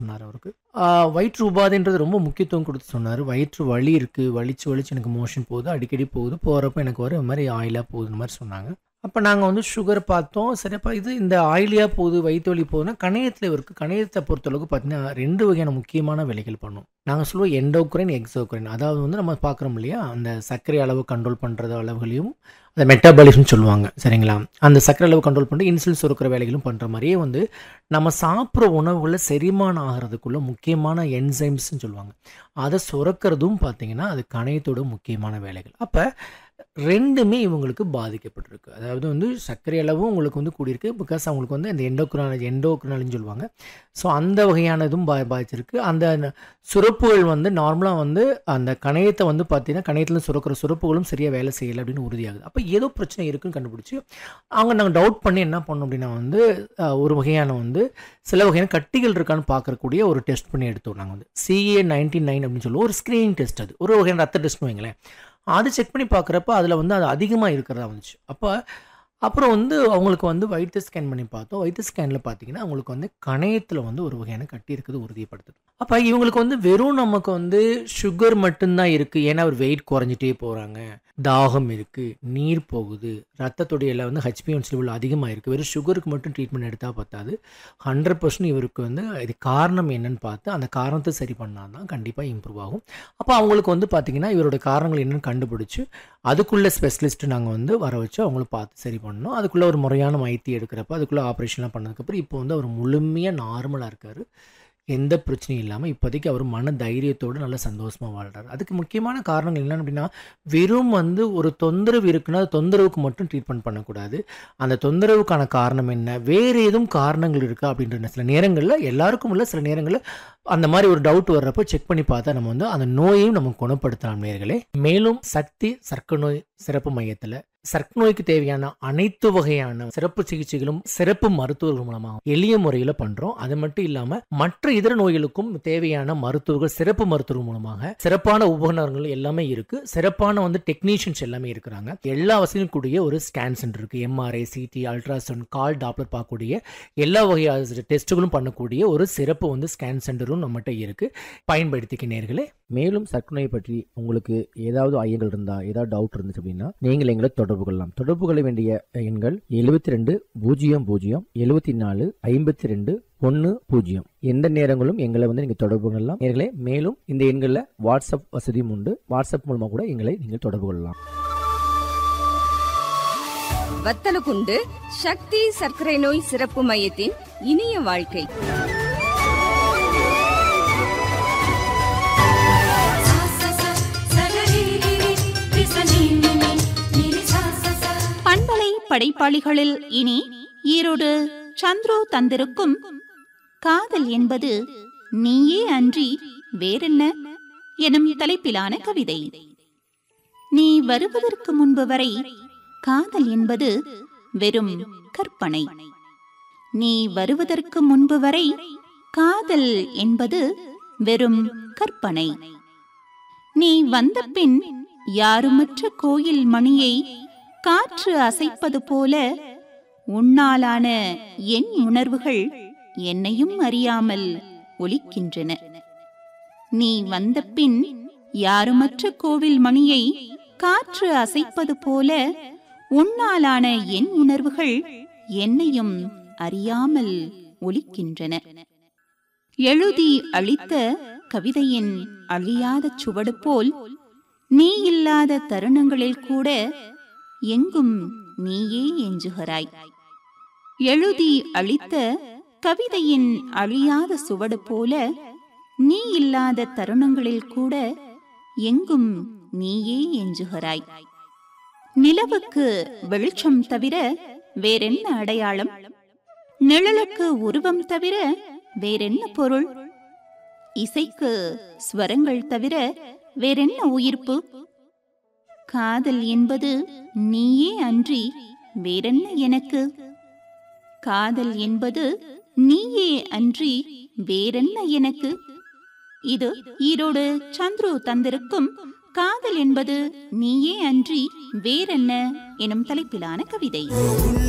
சொன்னார் அவருக்கு ஆ, வயிற்று உபாதைன்றது ரொம்ப முக்கியத்துவம் கொடுத்து சொன்னார் வயிற்று வலி இருக்குது வலிச்சு வலிச்சு எனக்கு மோஷன் போகுது அடிக்கடி போகுது போகிறப்ப எனக்கு வர மாதிரி ஆயிலாக போகுதுன்னு மாதிரி சொன்னாங்க அப்போ நாங்கள் வந்து சுகர் பார்த்தோம் சரிப்பா இது இந்த ஆயிலியாக போகுது வயிற்று வலி போகுதுன்னா கணையத்தில் இவருக்கு கணையத்தை பொறுத்தளவுக்கு பார்த்தீங்கன்னா ரெண்டு வகையான முக்கியமான வேலைகள் பண்ணும் நாங்கள் சொல்லுவோம் எண்டோக்ரைன் எக்ஸோக்ரைன் அதாவது வந்து நம்ம பார்க்குறோம் இல்லையா அந்த சர்க்கரை அளவு கண்ட்ரோல் பண்ணுறது அளவுகளையும் அந்த மெட்டாபாலிசம்னு சொல்லுவாங்க சரிங்களா அந்த சர்க்கரை அளவு கண்ட்ரோல் பண்ணி இன்சுலின் சுரக்கிற வேலைகளும் பண்ணுற மாதிரியே வந்து நம்ம சாப்பிட்ற உணவுகளில் செரிமானம் ஆகிறதுக்குள்ள முக்கியமான என்சைம்ஸ்னு சொல்லுவாங்க அதை சுரக்கிறதும் பார்த்தீங்கன்னா அது கணையத்தோட முக்கியமான வேலைகள் அப்போ ரெண்டுமே இவங்களுக்கு பாதிக்கப்பட்டிருக்கு அதாவது வந்து சர்க்கரை அளவும் உங்களுக்கு வந்து கூடியிருக்கு பிகாஸ் அவங்களுக்கு வந்து அந்த எண்டோக்ராலஜி எண்டோக்ராலஜின்னு சொல்லுவாங்க ஸோ அந்த வகையான இதுவும் பா பாதிச்சிருக்கு அந்த ந- சுரப்புகள் வந்து நார்மலாக வந்து அந்த கணையத்தை வந்து பார்த்தீங்கன்னா கணையத்தில் சுரக்கிற சுரப்புகளும் சரியாக வேலை செய்யலை அப்படின்னு உறுதியாகுது அப்போ ஏதோ பிரச்சனை இருக்குன்னு கண்டுபிடிச்சி அவங்க நாங்கள் டவுட் பண்ணி என்ன பண்ணோம் அப்படின்னா வந்து அஹ், ஒரு வகையான வந்து சில வகையான கட்டிகள் இருக்கான்னு பார்க்கக்கூடிய ஒரு டெஸ்ட் பண்ணி எடுத்தோம் நாங்கள் வந்து சிஏ நைன்டி நைன் அப்படின்னு சொல்லுவோம் ஒரு ஸ்க்ரீனிங் டெஸ்ட் அது ஒரு வகையான ரத்த டெஸ்ட்னு வைங்களேன் அது செக் பண்ணி பார்க்குறப்ப அதில் வந்து அது அதிகமாக இருக்கிறதா வந்துச்சு அப்போ அப்புறம் வந்து அவங்களுக்கு வந்து வயிற்று ஸ்கேன் பண்ணி பார்த்தோம் வயிற்று ஸ்கேனில் பார்த்தீங்கன்னா அவங்களுக்கு வந்து கணையத்தில் வந்து ஒரு வகையான கட்டி இருக்குது உறுதிப்படுத்துது அப்போ இவங்களுக்கு வந்து வெறும் நமக்கு வந்து சுகர் மட்டும்தான் இருக்குது ஏன்னா அவர் வெயிட் குறைஞ்சிட்டே போகிறாங்க தாகம் இருக்குது நீர் போகுது ரத்தத்துடைய வந்து ஹெச்பிஎன்சி லெவல் அதிகமாக இருக்குது வெறும் சுகருக்கு மட்டும் ட்ரீட்மெண்ட் எடுத்தால் பத்தாது ஹண்ட்ரட் பர்சன்ட் இவருக்கு வந்து இது காரணம் என்னன்னு பார்த்து அந்த காரணத்தை சரி பண்ணால் தான் கண்டிப்பாக இம்ப்ரூவ் ஆகும் அப்போ அவங்களுக்கு வந்து பார்த்திங்கன்னா இவரோட காரணங்கள் என்னன்னு கண்டுபிடிச்சு அதுக்குள்ளே ஸ்பெஷலிஸ்ட்டு நாங்கள் வந்து வர வச்சு அவங்கள பார்த்து சரி பண்ணோம் அதுக்குள்ளே ஒரு முறையான மைத்தி எடுக்கிறப்ப அதுக்குள்ளே ஆப்ரேஷன்லாம் பண்ணதுக்கப்புறம் இப்போ வந்து அவர் முழுமையாக நார்மலாக இருக்கார் எந்த பிரச்சனையும் இல்லாமல் இப்போதைக்கு அவர் மன தைரியத்தோடு நல்ல சந்தோஷமாக வாழ்றாரு அதுக்கு முக்கியமான காரணங்கள் என்னென்னு அப்படின்னா வெறும் வந்து ஒரு தொந்தரவு இருக்குன்னா அது தொந்தரவுக்கு மட்டும் ட்ரீட்மெண்ட் பண்ணக்கூடாது அந்த தொந்தரவுக்கான காரணம் என்ன வேறு எதுவும் காரணங்கள் இருக்கா அப்படின்ற சில நேரங்களில் எல்லாருக்கும் உள்ள சில நேரங்களில் அந்த மாதிரி ஒரு டவுட் வர்றப்போ செக் பண்ணி பார்த்தா நம்ம வந்து அந்த நோயையும் நம்ம குணப்படுத்தலாம் நேர்களே மேலும் சக்தி சர்க்கரை நோய் சிறப்பு மையத்தில் சர்க்கரை நோய்க்கு தேவையான அனைத்து வகையான சிறப்பு சிகிச்சைகளும் சிறப்பு மருத்துவர்கள் மூலமாக எளிய முறையில் பண்றோம் அது மட்டும் இல்லாம மற்ற இதர நோய்களுக்கும் தேவையான மருத்துவர்கள் சிறப்பு மருத்துவர்கள் மூலமாக சிறப்பான உபகரணங்கள் எல்லாமே இருக்கு சிறப்பான வந்து டெக்னீஷியன்ஸ் எல்லாமே இருக்கிறாங்க எல்லா வசதியும் கூடிய ஒரு ஸ்கேன் சென்டர் இருக்கு எம்ஆர்ஐ சிடி அல்ட்ராசவுண்ட் கால் டாப்லர் பார்க்கக்கூடிய எல்லா வகையான டெஸ்ட்டுகளும் பண்ணக்கூடிய ஒரு சிறப்பு வந்து ஸ்கேன் சென்டரும் நம்மகிட்ட இருக்கு பயன்படுத்திக்க நேர்களே மேலும் சர்க்கரை நோய் பற்றி உங்களுக்கு ஏதாவது ஐயங்கள் இருந்தா ஏதாவது டவுட் இருந்துச்சு அப்படின்னா நீங்கள் எங்களை தொடர்பு கொள்ளலாம் தொடர்பு கொள்ள வேண்டிய எண்கள் எழுபத்தி ரெண்டு பூஜ்ஜியம் பூஜ்ஜியம் எழுபத்தி நாலு ஐம்பத்தி ரெண்டு ஒன்று பூஜ்ஜியம் எந்த நேரங்களும் எங்களை வந்து நீங்கள் தொடர்பு கொள்ளலாம் நேர்களே மேலும் இந்த எண்களில் வாட்ஸ்அப் வசதியும் உண்டு வாட்ஸ்அப் மூலமாக கூட எங்களை நீங்கள் தொடர்பு கொள்ளலாம் வத்தலகுண்டு சக்தி சர்க்கரை நோய் சிறப்பு மையத்தின் இனிய வாழ்க்கை பண்பலை படைப்பாளிகளில் இனி ஈரோடு சந்துரு தந்திருக்கும் காதல் என்பது நீயே அன்றி வேறென்ன எனும் தலைப்பிலான கவிதை நீ வருவதற்கு முன்பு வரை காதல் என்பது வெறும் கற்பனை நீ வருவதற்கு முன்பு வரை காதல் என்பது வெறும் கற்பனை நீ வந்த பின் யாருமற்ற கோயில் மணியை காற்று அசைப்பது போல உன்னாலான என் உணர்வுகள் என்னையும் அறியாமல் ஒலிக்கின்றன நீ வந்த பின் யாருமற்ற கோவில் மணியை காற்று அசைப்பது போல உன்னாலான என் உணர்வுகள் என்னையும் அறியாமல் ஒலிக்கின்றன எழுதி அளித்த கவிதையின் அழியாத சுவடு போல் நீ இல்லாத தருணங்களில் கூட எங்கும் நீயே எஞ்சுகிறாய் எழுதி அளித்த கவிதையின் அழியாத சுவடு போல நீ இல்லாத தருணங்களில் கூட எங்கும் நீயே எஞ்சுகிறாய் நிலவுக்கு வெளிச்சம் தவிர வேறென்ன அடையாளம் நிழலுக்கு உருவம் தவிர வேறென்ன பொருள் இசைக்கு ஸ்வரங்கள் தவிர வேறென்ன உயிர்ப்பு காதல் என்பது நீயே அன்றி வேறென்ன எனக்கு காதல் என்பது நீயே அன்றி வேறென்ன எனக்கு இது ஈரோடு சந்துரு தந்திருக்கும் காதல் என்பது நீயே அன்றி வேறென்ன எனும் தலைப்பிலான கவிதை